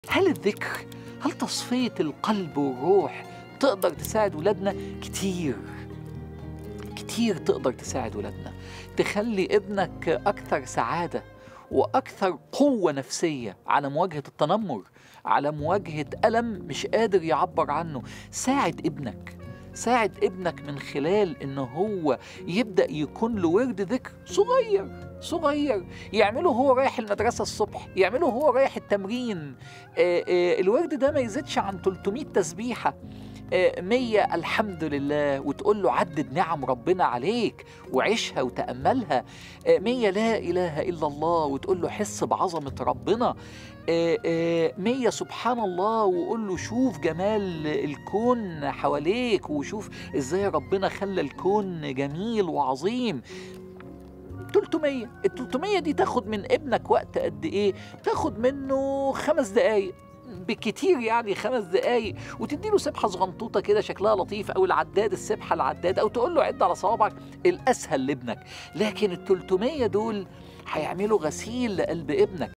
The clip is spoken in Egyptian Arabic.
هل الذكر هل تصفية القلب والروح تقدر تساعد ولادنا كتير كتير تقدر تساعد ولادنا تخلي ابنك أكثر سعادة وأكثر قوة نفسية على مواجهة التنمر على مواجهة ألم مش قادر يعبر عنه ساعد ابنك ساعد ابنك من خلال ان هو يبدا يكون له ورد ذكر صغير صغير يعمله هو رايح المدرسه الصبح يعمله هو رايح التمرين آه، آه، الورد ده ما يزيدش عن 300 تسبيحه آه، مية الحمد لله وتقول له عدد نعم ربنا عليك وعيشها وتأملها آه، مية لا إله إلا الله وتقول له حس بعظمة ربنا آه، آه، مية سبحان الله وقول له شوف جمال الكون حواليك وشوف ازاي ربنا خلى الكون جميل وعظيم 300 ال 300 دي تاخد من ابنك وقت قد ايه تاخد منه خمس دقايق بكتير يعني خمس دقايق وتديله سبحه صغنطوطه كده شكلها لطيف او العداد السبحه العداد او تقول له عد على صوابعك الاسهل لابنك لكن ال 300 دول هيعملوا غسيل لقلب ابنك